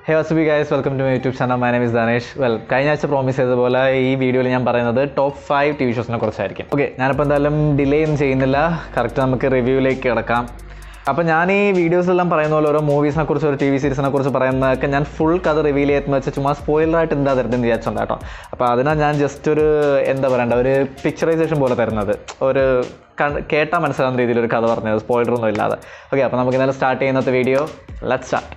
Hey wassup guys welcome to my YouTube channel my name is Dhanesh well കഴിഞ്ഞ ആഴ്ച promise ചെയ്തതുപോലെ ഈ വീഡിയോയിൽ ഞാൻ പറയുന്നത് ടോപ്പ് ഫൈവ് ടി വി ഷോസിനെ കുറിച്ചായിരിക്കും ഓക്കെ ഞാനിപ്പോൾ എന്തായാലും ഡിലേ ഒന്നും ചെയ്യുന്നില്ല കറക്റ്റ് നമുക്ക് റിവ്യൂവിലേക്ക് കിടക്കാം അപ്പോൾ ഞാൻ ഈ വീഡിയോസിലെല്ലാം പറയുന്ന പോലെ ഓരോ മൂവീസിനെ കുറിച്ച് ഒരു ടി വി സീരീസിനെ കുറിച്ച് പറയുന്നതൊക്കെ ഞാൻ ഫുൾ കഥ റിവീൽ ചെയ്യുന്ന വെച്ചാൽ ചുമ്മാ സ്പോയിലറായിട്ട് എന്താ തരുന്നത് വിചാരിച്ചുണ്ട് കേട്ടോ അപ്പോൾ അതിനാ ഞാൻ ജസ്റ്റ് ഒരു എന്താ പറയണ്ട ഒരു പിക്ചറൈസേഷൻ പോലെ തരുന്നത് ഒരു കൺ- കേട്ടാൽ മനസ്സിലാവുന്ന രീതിയിൽ ഒരു കഥ പറഞ്ഞത് സ്പോയിലറൊന്നും ഇല്ലാതെ ഓക്കെ അപ്പോൾ നമുക്ക് ഇന്നലെ സ്റ്റാർട്ട് ചെയ്യുന്നത് വീഡിയോ ലെറ്റ് സ്റ്റാർട്ട്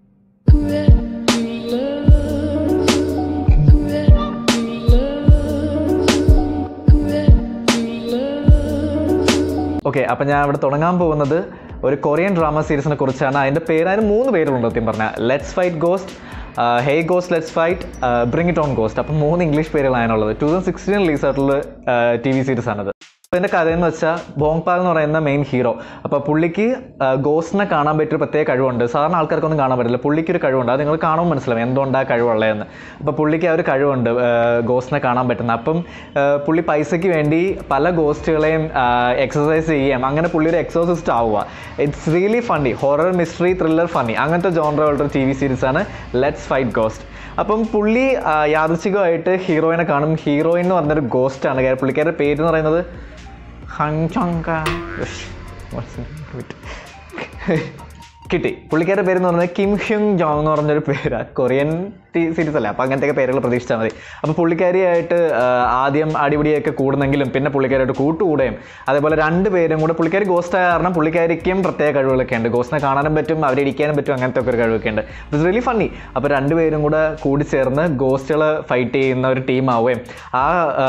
ഓക്കെ അപ്പം ഞാൻ ഇവിടെ തുടങ്ങാൻ പോകുന്നത് ഒരു കൊറിയൻ ഡ്രാമ സീരീസിനെ കുറിച്ചാണ് അതിൻ്റെ പേര് അതിന് മൂന്ന് പേരുണ്ട് സത്യം പറഞ്ഞാൽ let's fight ghost hey ghost let's fight bring it on ghost അപ്പം മൂന്ന് ഇംഗ്ലീഷ് പേരുകളാണുള്ളത് ടൂ തൗസൻഡ് സിക്സ്റ്റീൻ റിലീസ് ആയിട്ടുള്ള ടി വി സീരീസ് ആണത് ഇതിൻ്റെ കഥയെന്ന് വെച്ചാൽ ബോങ്പാൽ എന്ന് പറയുന്ന മെയിൻ ഹീറോ അപ്പോൾ പുള്ളിക്ക് ഗോസ്റ്റിനെ കാണാൻ പറ്റിയൊരു പ്രത്യേക കഴിവുണ്ട് സാധാരണ ആൾക്കാർക്കൊന്നും കാണാൻ പറ്റില്ല പുള്ളിക്ക് ഒരു കഴിവുണ്ട് അത് നിങ്ങൾ കാണുമ്പോൾ മനസ്സിലാവും എന്തുകൊണ്ടാണ് കഴിവുള്ളതെന്ന് അപ്പോൾ പുള്ളിക്ക് ആ ഒരു കഴിവുണ്ട് ഗോസ്റ്റിനെ കാണാൻ പറ്റുന്ന അപ്പം ആ, പുള്ളി പൈസയ്ക്ക് വേണ്ടി പല ഗോസ്റ്റുകളെയും എക്സസൈസ് ചെയ്യാം അങ്ങനെ പുള്ളി ഒരു എക്സോസിസ്റ്റ് ആവുക it's really funny horror mystery thriller funny അങ്ങനത്തെ ജോണറുകളുടെ ടി വി സീരീസാണ് ലെറ്റ്സ് ഫൈറ്റ് ഗോസ്റ്റ് അപ്പം പുള്ളി ആ, യാദൃച്ഛികമായിട്ട് ഹീറോയിനെ കാണും ഹീറോയിൻ എന്ന് പറഞ്ഞൊരു ഗോസ്റ്റാണ് കാര്യം പുള്ളിക്കാരുടെ പേര് എന്ന് പറയുന്നത് ഹങ്ചോങ്ക കിട്ടി പുള്ളിക്കാരുടെ പേര് എന്ന് പറയുന്നത് കിം ഹ്യുങ് ജോങ് എന്ന് പറഞ്ഞൊരു പേരാണ് കൊറിയൻ ടി സീരീസ് അല്ലേ അപ്പോൾ അങ്ങനത്തെയൊക്കെ പേരുകൾ പ്രതീക്ഷിച്ചാൽ മതി അപ്പോൾ പുള്ളിക്കാരിയായിട്ട് ആ, ആദ്യം അടിപിടിയൊക്കെ കൂടുന്നെങ്കിലും പിന്നെ പുള്ളിക്കാരായിട്ട് കൂട്ടുകൂടുകയും അതേപോലെ രണ്ട് പേരും കൂടെ പുള്ളിക്കാരി ഗോസ്റ്റ് ആയ കാരണം പുള്ളിക്കാരിക്കും പ്രത്യേക കഴിവുകളൊക്കെ ഉണ്ട് ഗോസ്റ്റിനെ കാണാനും പറ്റും അവരെ ഇടിക്കാനും പറ്റും അങ്ങനത്തെ ഒക്കെ ഒരു കഴിവൊക്കെ ഉണ്ട് ഇറ്റ്സ് റിയലി ഫണ്ണി അപ്പോൾ രണ്ടുപേരും കൂടെ കൂടി ചേർന്ന് ഗോസ്റ്റുകൾ ഫൈറ്റ് ചെയ്യുന്ന ഒരു ടീം ആവുകയും ആ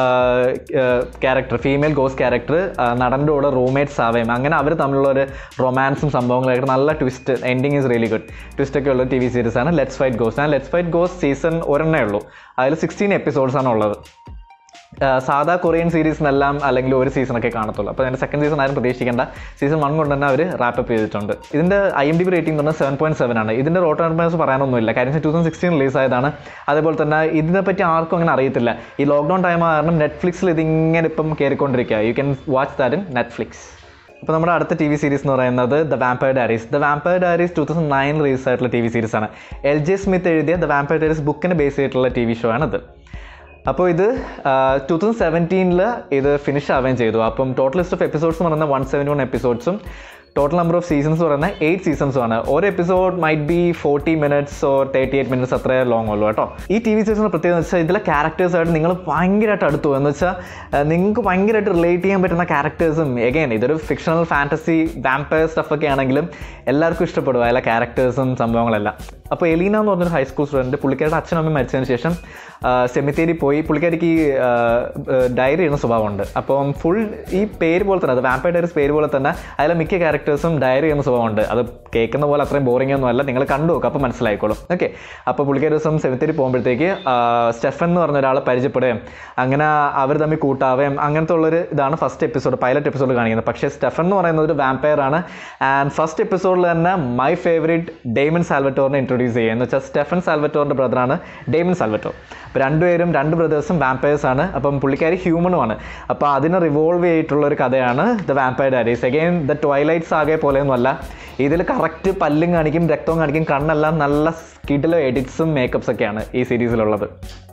ക്യാരക്ടർ ഫീമെയിൽ ഗോസ്റ്റ് ക്യാരക്ടർ നടൻ്റെ കൂടെ റൂംമേറ്റ്സ് ആവുകയും അങ്ങനെ അവർ തമ്മിലുള്ള ഒരു റൊമാൻസും സംഭവങ്ങളായിട്ട് നല്ല twist ending is really good twist ഒക്കെ ഉള്ള ടി വി സീരീസ് ആണ് let's fight ghost and let's fight ghost season ഒരെണ്ണേ ഉള്ളൂ അതിൽ സിക്സ്റ്റീൻ എപ്പിസോഡ്സ് ആണ് ഉള്ളത് ആ, സാധാ കൊറിയൻ സീരീസിനെല്ലാം അല്ലെങ്കിൽ ഒരു സീസണൊക്കെ കാണത്തുള്ളൂ അപ്പോൾ അതിൻ്റെ സെക്കൻഡ് സീസൺ ആരും പ്രതീക്ഷിക്കേണ്ട സീസൺ വൺ കൊണ്ട് തന്നെ അവർ റാപ്പപ്പ് ചെയ്തിട്ടുണ്ട് ഇതിൻ്റെ I M D B rating പറഞ്ഞാൽ സെവൻ പോയിന്റ് സെവൻ ആണ് ഇതിൻ്റെ റോട്ടോ നമ്പേഴ്സ് പറയാനൊന്നുമില്ല കാര്യം ടൂ തൗസൻഡ് സിക്സ്റ്റീൻ റിലീസ് ആയതാണ് അതേപോലെ തന്നെ ഇതിനെപ്പറ്റി ആർക്കും അങ്ങനെ അറിയത്തില്ല ഈ ലോക്ക്ഡൗൺ ടൈം കാരണം നെറ്റ്ഫ്ലിക്സിൽ ഇതിങ്ങനെ ഇപ്പം കയറിക്കൊണ്ടിരിക്കുക you can watch that in Netflix അപ്പോൾ നമ്മുടെ അടുത്ത ടി വി സീരീസ് എന്ന് പറയുന്നത് the Vampire Diaries the Vampire Diaries two thousand nine release ആയിട്ടുള്ള ടി വി സീരീസ് ആണ് എൽ ജെ സ്മിത്ത് എഴുതിയ ദ വാമ്പയർ ഡയറീസ് ബുക്കിനെ ബേസ് ചെയ്തിട്ടുള്ള ടി വി ഷോ ആണിത് അപ്പോൾ ഇത് ടൂ തൗസൻഡ് സെവൻറ്റീനിൽ ഇത് ഫിനിഷ് ആവുകയും ചെയ്തു അപ്പം ടോട്ടൽ ലിസ്റ്റ് ഓഫ് എപ്പിസോഡ്സ് എന്ന് പറയുന്നത് വൺ സെവൻറ്റി വൺ എപ്പിസോഡ്സും ടോട്ടൽ നമ്പർ ഓഫ് സീസൺസ് പറയുന്നത് എയ്റ്റ് സീസൺസും ആണ് ഒരു episode might be forty minutes or thirty eight minutes അത്രേ ലോങ് ഉള്ളൂ കേട്ടോ ഈ ടി വി സീസണിന് പ്രത്യേകത എന്ന് വെച്ചാൽ ഇതിലെ ക്യാരക്ടേഴ്സായിട്ട് നിങ്ങൾ ഭയങ്കരമായിട്ട് അടുത്തു പോകും. എന്ന് വെച്ചാൽ നിങ്ങൾക്ക് ഭയങ്കരമായിട്ട് റിലേറ്റ് ചെയ്യാൻ പറ്റുന്ന ക്യാരക്ടേഴ്സും എഗെയിൻ ഇതൊരു ഫിക്ഷണൽ ഫാൻറ്റസി വാമ്പയർ സ്റ്റഫൊക്കെ ആണെങ്കിലും എല്ലാവർക്കും ഇഷ്ടപ്പെടും അതിലെ ക്യാരക്ടേഴ്സും സംഭവങ്ങളെല്ലാം അപ്പോൾ എലീന എന്ന് പറഞ്ഞൊരു ഹൈസ്കൂൾ സ്റ്റുഡൻറ്റ് പുള്ളിക്കാരുടെ അച്ഛനും അമ്മയും മരിച്ചതിന് ശേഷം സെമിത്തേരി പോയി പുള്ളിക്കാരിക്ക് ഈ ഡയറി ചെയ്യുന്ന സ്വഭാവമുണ്ട് അപ്പം ഫുൾ ഈ പേര് പോലെ തന്നെ അത് വാമ്പയർ ഡയറീസ് പേര് പോലെ തന്നെ അതിലെ മിക്ക ക്യാരക്ടേഴ്സും ഡയറി ചെയ്യുന്ന സ്വഭാവമുണ്ട് അത് കേൾക്കുന്ന പോലെ അത്രയും ബോറിംഗ് ഒന്നും അല്ല നിങ്ങൾ കണ്ടു നോക്കുക അപ്പോൾ മനസ്സിലായിക്കോളും ഓക്കെ അപ്പോൾ പുള്ളിക്കാരി ദിവസം സെമിത്തേരി പോകുമ്പോഴത്തേക്ക് ആ, സ്റ്റെഫൻ എന്ന് പറഞ്ഞ ഒരാളെ പരിചയപ്പെടുകയും അങ്ങനെ അവർ തമ്മിൽ കൂട്ടാവുകയും അങ്ങനത്തെ ഉള്ളൊരു ഇതാണ് ഫസ്റ്റ് എപ്പിസോഡ് പൈലറ്റ് എപ്പിസോഡ് കാണിക്കുന്നത് പക്ഷേ സ്റ്റെഫൻ എന്ന് പറയുന്നത് ഒരു വാമ്പയർ ആണ് ആൻഡ് ഫസ്റ്റ് എപ്പിസോഡിൽ തന്നെ മൈ ഫേവറേറ്റ് ഡെയ്മൻ സാൽവറ്റോറിനെ ഇൻട്രൊഡ്യൂസ് ചെയ്യുക എന്ന് വെച്ചാൽ സ്റ്റെഫൻ സാൽവറ്റോറിൻ്റെ ബ്രദറാണ് ഡെയ്മൻ സാൽവറ്റോർ അപ്പോൾ രണ്ടുപേരും രണ്ട് ബ്രദേഴ്സും വാമ്പയേഴ്സ് ആണ് അപ്പം പുള്ളിക്കാരി ഹ്യൂമനുമാണ് അപ്പോൾ അതിനെ റിവോൾവ് ചെയ്തിട്ടുള്ള ഒരു കഥയാണ് the Vampire Diaries again the Twilights ആകെ പോലെയൊന്നുമല്ല ഇതിൽ കറക്റ്റ് പല്ലും കാണിക്കും രക്തവും കാണിക്കും കണ്ണെല്ലാം നല്ല സ്കിഡിലോ എഡിറ്റ്സും മേക്കപ്സ് ഒക്കെയാണ് ഈ സീരീസിലുള്ളത്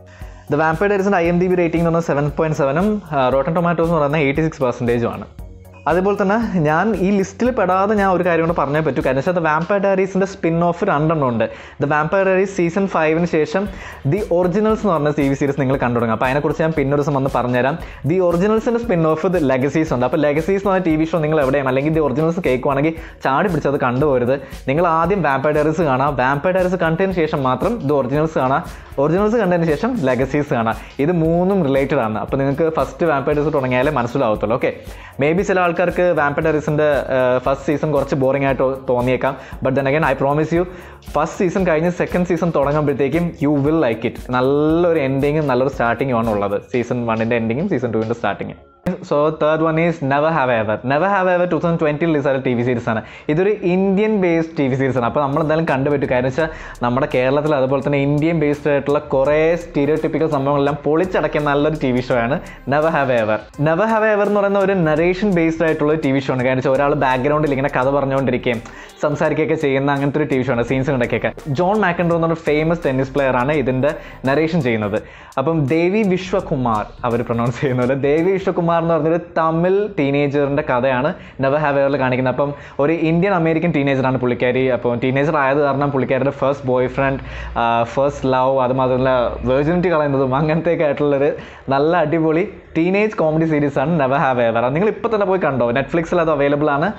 ദ വാമ്പയർ ഡയറീസിൻ്റെ I M D B rating എന്ന് പറഞ്ഞാൽ സെവൻ പോയിന്റ് സെവനും റോട്ടൻ ടൊമാറ്റോസ് എന്ന് പറയുന്നത് എയ്റ്റി സിക്സ് പെർസെൻറ്റേജും ആണ് അതുപോലെ തന്നെ ഞാൻ ഈ ലിസ്റ്റിൽ പെടാതെ ഞാൻ ഒരു കാര്യം കൂടെ പറഞ്ഞേ പറ്റൂ കാരണം വെച്ചാൽ ദ വാമ്പയർ ഡയറീസിൻ്റെ സ്പിൻ ഓഫ് രണ്ടെണ്ണം ഉണ്ട് ദ വാമ്പയർ ഡയറീസ് സീസൺ ഫൈവിന് ശേഷം ദി ഒറിജിനൽസ് എന്ന് പറഞ്ഞ ടി വി സീരീസ് നിങ്ങൾ കണ്ടു തുടങ്ങും അപ്പോൾ അതിനെക്കുറിച്ച് ഞാൻ പിന്നെ ഒരു ദിവസം വന്ന് പറഞ്ഞുതരാം ദി ഒറിജിനൽസിൻ്റെ സ്പിൻ ഓഫ് ദി ലെഗസീസ് ഉണ്ട് അപ്പോൾ ലെഗസീസ് എന്ന് പറഞ്ഞ ടി വി ഷോ നിങ്ങൾ എവിടെയും അല്ലെങ്കിൽ ദി ഒറിജിനൽസ് കേൾക്കുവാണെങ്കിൽ ചാടി പിടിച്ചത് കണ്ടുപോരുത് നിങ്ങൾ ആദ്യം വാമ്പയർ ഡയറീസ് കാണാം വാമ്പയർ ഡയറീസ് കണ്ടതിന് ശേഷം മാത്രം ദി ഒറിജിനൽസ് കാണാം ഒറിജിനൽസ് കണ്ടതിന് ശേഷം ലെഗസീസ് കാണാം ഇത് മൂന്നും റിലേറ്റഡ് ആണ് അപ്പോൾ നിങ്ങൾക്ക് ഫസ്റ്റ് വാമ്പയർ ഡയറീസ് തുടങ്ങിയാലേ മനസ്സിലാവത്തുള്ളൂ ഓക്കെ മേ ബി ചില ആൾക്കാർക്ക് വാമ്പയർ ഡയറീസിൻ്റെ ഫസ്റ്റ് സീസൺ കുറച്ച് ബോറിംഗ് ആയിട്ട് തോന്നിയേക്കാം but then again I promise you first season കഴിഞ്ഞ് സെക്കൻഡ് സീസൺ തുടങ്ങുമ്പോഴത്തേക്കും യു വിൽ ലൈക്ക് ഇറ്റ് നല്ലൊരു എൻഡിങ്ങും നല്ലൊരു സ്റ്റാർട്ടിങ്ങും ആണ് ഉള്ളത് സീസൺ വണ്ണിൻ്റെ എൻഡിങ്ങും സീസൺ ടുവിൻ്റെ സ്റ്റാർട്ടിങ്ങും so third one is Never Have Ever Never Have Ever two thousand twenty release ആയ ടി വി സീരീസ് ആണ് ഇതൊരു Indian based T V series ആണ് അപ്പോൾ നമ്മൾ എന്തായാലും കണ്ടുപറ്റും കാര്യം വെച്ചാൽ നമ്മുടെ കേരളത്തിൽ അതുപോലെ തന്നെ ഇന്ത്യൻ ബേസ്ഡ് ആയിട്ടുള്ള കുറേ സ്റ്റീരിയോ ടിപ്പിക്കൽ സംഭവങ്ങളെല്ലാം പൊളിച്ചടക്കിയ നല്ലൊരു ടി വി ഷോ ആണ് Never Have Ever Never Have Ever എന്ന് പറയുന്ന ഒരു നറേഷൻ ബേസ്ഡ് ആയിട്ടുള്ള ടി വി ഷോ ആണ് കാര്യം വെച്ചാൽ ഒരാൾ ബാക്ക്ഗ്രൗണ്ടിൽ ഇങ്ങനെ കഥ പറഞ്ഞുകൊണ്ടിരിക്കുകയും സംസാരിക്കുകയൊക്കെ ചെയ്യുന്ന അങ്ങനത്തെ ഒരു ടി വി ഷോ ആണ് സീൻസ് ഉണ്ടാക്കിയൊക്കെ ജോൺ മാക്കൻഡ്രോ എന്ന് പറഞ്ഞ ഫേമസ് ടെന്നീസ് പ്ലെയർ ആണ് ഇതിൻ്റെ നറേഷൻ ചെയ്യുന്നത് അപ്പം ദേവി വിശ്വകുമാർ അവർ പ്രൊണൗൺസ് ചെയ്യുന്നത് ദേവി വിശ്വകുമാർ എന്ന് പറഞ്ഞൊരു തമിഴ് ടീനേജറിൻ്റെ കഥയാണ് നെവർ ഹാവ് എവറിൽ കാണിക്കുന്നത് അപ്പം ഒരു ഇന്ത്യൻ അമേരിക്കൻ ടീനേജറാണ് പുള്ളിക്കാരി അപ്പോൾ ടീനേജർ ആയത് കാരണം പുള്ളിക്കാരുടെ first boyfriend first love അത് മാത്രമല്ല വെർജിനിറ്റി കളയുന്നതും അങ്ങനത്തെയൊക്കെ ആയിട്ടുള്ളൊരു നല്ല അടിപൊളി ടീനേജ് കോമഡി സീരീസ് ആണ് നെവർ ഹാവ് എവർ നിങ്ങൾ ഇപ്പോൾ തന്നെ പോയി കണ്ടോ നെറ്റ്ഫ്ലിക്സിൽ അത് അവൈലബിൾ ആണ്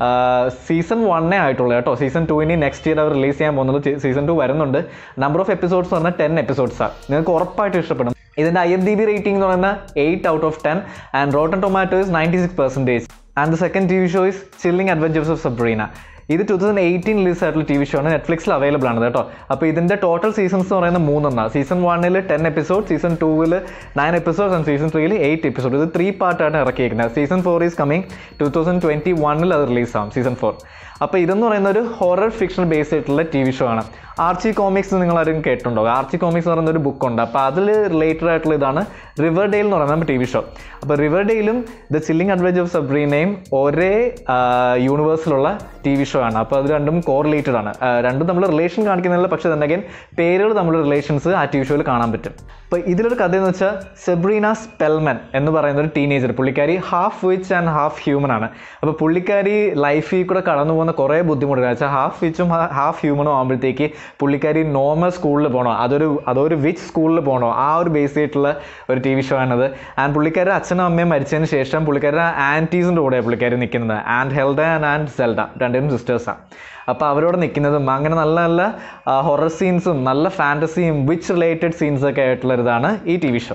സീസൺ വണ്ണേ ആയിട്ടുള്ളൂ കേട്ടോ സീസൺ ടു ഇനി നെക്സ്റ്റ് ഇയർ അവർ റിലീസ് ചെയ്യാൻ പോകുന്നത് സീസൺ ടു വരുന്നുണ്ട് നമ്പർ ഓഫ് എപ്പിസോഡ്സ് പറഞ്ഞാൽ ടെൻ എപ്പിസോഡ്സാണ് നിങ്ങൾക്ക് ഉറപ്പായിട്ട് ഇഷ്ടപ്പെടും ഇതിൻ്റെ I M D B rating എന്ന് പറയുന്നത് eight out of ten and Rotten Tomato is ninety six percentage and the second T V show is Chilling Adventures of Sabrina ഇത് two thousand eighteen release ആയിട്ടുള്ള T V show ആണ് നെറ്റ്ഫ്ലിക്സിൽ available ആണ് കേട്ടോ അപ്പോൾ ഇതിൻ്റെ ടോട്ടൽ സീസൺസ് എന്ന് പറയുന്നത് മൂന്നെണ്ണമാണ് സീസൺ വണ്ണിൽ ടെൻ എപ്പിസോഡ് സീസൺ ടൂവിൽ നയൻ എപ്പിസോഡ്സ് ആൻഡ് സീസൺ ത്രീയിൽ എയ്റ്റ് എപ്പിസോഡ് ഇത് ത്രീ പാർട്ടാണ് ഇറക്കിയിരിക്കുന്നത് season four is coming two thousand twenty വണ്ണിൽ അത് റിലീസാവും സീസൺ ഫോർ അപ്പോൾ ഇതെന്ന് പറയുന്ന ഒരു ഹൊറർ ഫിക്ഷൻ ബേസ് ആയിട്ടുള്ള ടി വി ഷോ ആണ് ആർച്ചി കോമിക്സ് നിങ്ങൾ ആരും കേട്ടിട്ടുണ്ടോ ആർച്ചി കോമിക്സ് എന്ന് പറയുന്ന ഒരു ബുക്കുണ്ട് അപ്പോൾ അതിൽ റിലേറ്റഡ് ആയിട്ടുള്ള ഇതാണ് റിവർ ഡെയിൽ എന്ന് പറയുന്ന ടി വി ഷോ അപ്പോൾ റിവർ ഡെയിലും ദ ചില്ലിംഗ് അഡ്വഞ്ചർ ഓഫ് സബ്രീനയും ഒരേ യൂണിവേഴ്സിലുള്ള ടി വി ഷോ ആണ് അപ്പോൾ അത് രണ്ടും കോറിലേറ്റഡ് ആണ് ആ, രണ്ടും നമ്മൾ റിലേഷൻ കാണിക്കുന്നില്ല പക്ഷേ തന്നെ again പേരുകൾ തമ്മിലുള്ള റിലേഷൻസ് ആ ടി വി ഷോയിൽ കാണാൻ പറ്റും അപ്പോൾ ഇതിലൊരു കഥ എന്ന് വെച്ചാൽ സെബ്രീന സ്പെൽമൻ എന്ന് പറയുന്ന ഒരു ടീനേജർ പുള്ളിക്കാരി half witch and half human ആണ് അപ്പോൾ പുള്ളിക്കാരി ലൈഫിൽ കൂടെ കടന്നു പോകുന്ന കുറേ ബുദ്ധിമുട്ടുകൾ വെച്ചാൽ ഹാഫ് വിച്ചും ഹാഫ് ഹ്യൂമനും ആകുമ്പോഴത്തേക്ക് പുള്ളിക്കാരി നോർമൽ സ്കൂളിൽ പോകണോ അതൊരു അതൊരു വിച്ച് സ്കൂളിൽ പോകണോ ആ ഒരു ബേസ് ചെയ്തിട്ടുള്ള ഒരു ടി വി ഷോ ആണത് ആൻഡ് പുള്ളിക്കാരുടെ അച്ഛനും അമ്മയും മരിച്ചതിന് ശേഷം പുള്ളിക്കാരുടെ ആൻറ്റീസിൻ്റെ കൂടെ പുള്ളിക്കാരി നിൽക്കുന്നത് ആൻഡ് ഹെൽഡ ആൻഡ് സെൽഡ രണ്ടും സിസ്റ്റേഴ്സാണ് അപ്പോൾ അവരോട് നിൽക്കുന്നതും അങ്ങനെ നല്ല നല്ല ഹൊറർ സീൻസും നല്ല ഫാൻറ്റസിയും വിച്ച് റിലേറ്റഡ് സീൻസൊക്കെ ആയിട്ടുള്ളൊരിതാണ് ഈ ടി വി ഷോ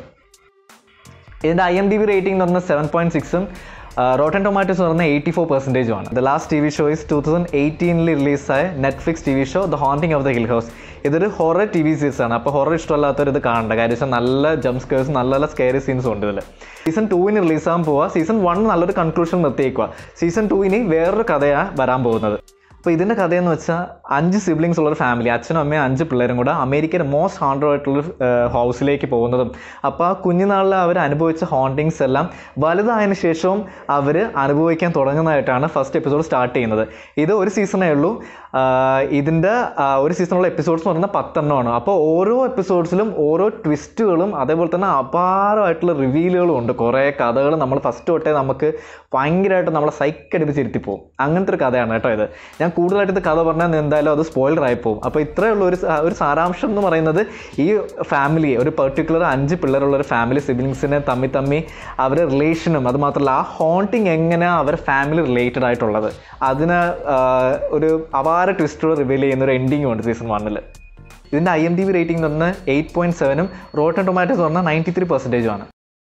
ഇതിൻ്റെ I M D B rating എന്ന് പറഞ്ഞാൽ സെവൻ പോയിൻറ്റ് സിക്സും റോട്ടൻ ടൊമാറ്റോസ് എന്ന് പറഞ്ഞാൽ എയ്റ്റി ഫോർ പെർസെൻറ്റേജും ആണ് the last T V show is two thousand എയ്റ്റീനിൽ റിലീസായ Netflix T V show the Haunting of the Hill House ഇതൊരു ഹൊറർ ടി വി സീരീസ് ആണ് അപ്പോൾ ഹൊറർ ഇഷ്ടമല്ലാത്തവർ ഇത് കാണണ്ട കാര്യം വെച്ചാൽ നല്ല ജംപ് സ്കേഴ്സ് നല്ല നല്ല സ്കെയറി സീൻസും ഉണ്ട് ഇതിൽ സീസൺ ടൂവിന് റിലീസാകാൻ പോവുക സീസൺ വൺ നല്ലൊരു കൺക്ലൂഷൻ നിർത്തിയേക്കുക സീസൺ ടു ഇനി വേറൊരു കഥയാണ് വരാൻ പോകുന്നത് അപ്പോൾ ഇതിൻ്റെ കഥയെന്ന് വെച്ചാൽ അഞ്ച് സിബ്ലിങ്സ് ഉള്ളൊരു ഫാമിലി അച്ഛനും അമ്മയും അഞ്ച് പിള്ളേരും കൂടെ അമേരിക്കയുടെ മോസ്റ്റ് ഹാണ്ടഡ് ആയിട്ടുള്ള ഹൗസിലേക്ക് പോകുന്നതും അപ്പോൾ ആ കുഞ്ഞുനാളിൽ അവർ അനുഭവിച്ച ഹോണ്ടിങ്സ് എല്ലാം വലുതായതിനു ശേഷവും അവർ അനുഭവിക്കാൻ തുടങ്ങുന്നതായിട്ടാണ് ഫസ്റ്റ് എപ്പിസോഡ് സ്റ്റാർട്ട് ചെയ്യുന്നത് ഇത് ഒരു സീസണേ ഉള്ളൂ ഇതിൻ്റെ ഒരു സീസണുള്ള എപ്പിസോഡ്സ് എന്ന് പറയുന്നത് പത്തെണ്ണമാണ് അപ്പോൾ ഓരോ എപ്പിസോഡ്സിലും ഓരോ ട്വിസ്റ്റുകളും അതേപോലെ തന്നെ അപാരമായിട്ടുള്ള റിവീലുകളും ഉണ്ട് കുറേ കഥകൾ നമ്മൾ ഫസ്റ്റ് തൊട്ടേ നമുക്ക് ഭയങ്കരമായിട്ട് നമ്മളെ സൈക്കടിപ്പിച്ചിരുത്തി പോകും അങ്ങനത്തെ ഒരു കഥയാണ് കേട്ടോ ഇത് ഞാൻ കൂടുതലായിട്ട് ഇത് കഥ പറഞ്ഞാൽ എന്തായാലും അത് സ്പോയിലർ ആയി പോകും അപ്പോൾ ഇത്രയുള്ള ഒരു സ- ഒരു സാരാംശം എന്ന് പറയുന്നത് ഈ ഫാമിലി ഒരു പെർട്ടിക്കുലർ അഞ്ച് പിള്ളേരുള്ള ഒരു ഫാമിലി സിബ്ലിങ്സിനെ തമ്മി തമ്മി അവരുടെ റിലേഷനും അത് മാത്രമല്ല ആ ഹോണ്ടിങ് എങ്ങനെ അവരുടെ ഫാമിലി റിലേറ്റഡ് ആയിട്ടുള്ളത് അതിന് ആ, ഒരു അപാര ട്വിസ്റ്റോട് റിവീൽ ചെയ്യുന്ന ഒരു എൻഡിങ്ങും ഉണ്ട് സീസൺ വണ്ണിൽ ഇതിൻ്റെ I M D B rating എന്ന് പറഞ്ഞാൽ എയ്റ്റ് പോയിൻറ്റ് സെവനും റോട്ടൺ ടൊമാറ്റോസ് പറഞ്ഞാൽ നയൻറ്റി ത്രീ പെർസെൻറ്റേജും ആണ്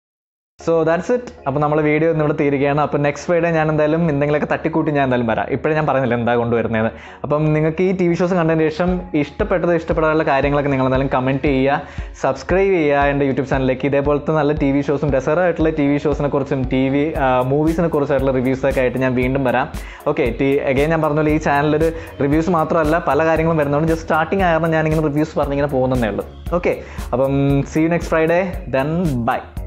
സോ ദാറ്റ്സ് ഇറ്റ് അപ്പോൾ നമ്മൾ വീഡിയോ ഇന്ന് ഇവിടെ തീരുകയാണ് അപ്പോൾ നെക്സ്റ്റ് ഫ്രൈഡേ ഞാൻ എന്തായാലും എന്തെങ്കിലുമൊക്കെ തട്ടിക്കൂട്ടി ഞാൻ എന്തായാലും വരാം ഇപ്പോഴും ഞാൻ പറയുന്നില്ല എന്താ കൊണ്ടുവരുന്നത് അപ്പം നിങ്ങൾക്ക് ഈ ടി വി ഷോസ് കണ്ടതിന് ശേഷം ഇഷ്ടപ്പെട്ടത് ഇഷ്ടപ്പെടാനുള്ള കാര്യങ്ങളൊക്കെ നിങ്ങൾ എന്തായാലും കമൻറ്റ് ചെയ്യുക സബ്സ്ക്രൈബ് ചെയ്യുക എൻ്റെ യൂട്യൂബ് ചാനലിലേക്ക് ഇതേപോലത്തെ നല്ല ടി വി ഷോസും രസകരമായിട്ടുള്ള ടി വി ഷോസിനെ കുറിച്ചും ടി വി മൂവീസിനെ കുറിച്ചായിട്ടുള്ള റിവ്യൂസൊക്കെ ആയിട്ട് ഞാൻ വീണ്ടും വരാം ഓക്കെ ടി അഗൈൻ ഞാൻ പറഞ്ഞ പോലെ ഈ ചാനലൊരു റിവ്യൂസ് മാത്രമല്ല പല കാര്യങ്ങളും വരുന്നതുകൊണ്ട് ജസ്റ്റ് സ്റ്റാർട്ടിങ് ആയിരുന്നു ഞാനിങ്ങനെ റിവ്യൂസ് പറഞ്ഞിങ്ങനെ പോകുന്നതേ ഉള്ളൂ ഓക്കെ അപ്പം see you next Friday then by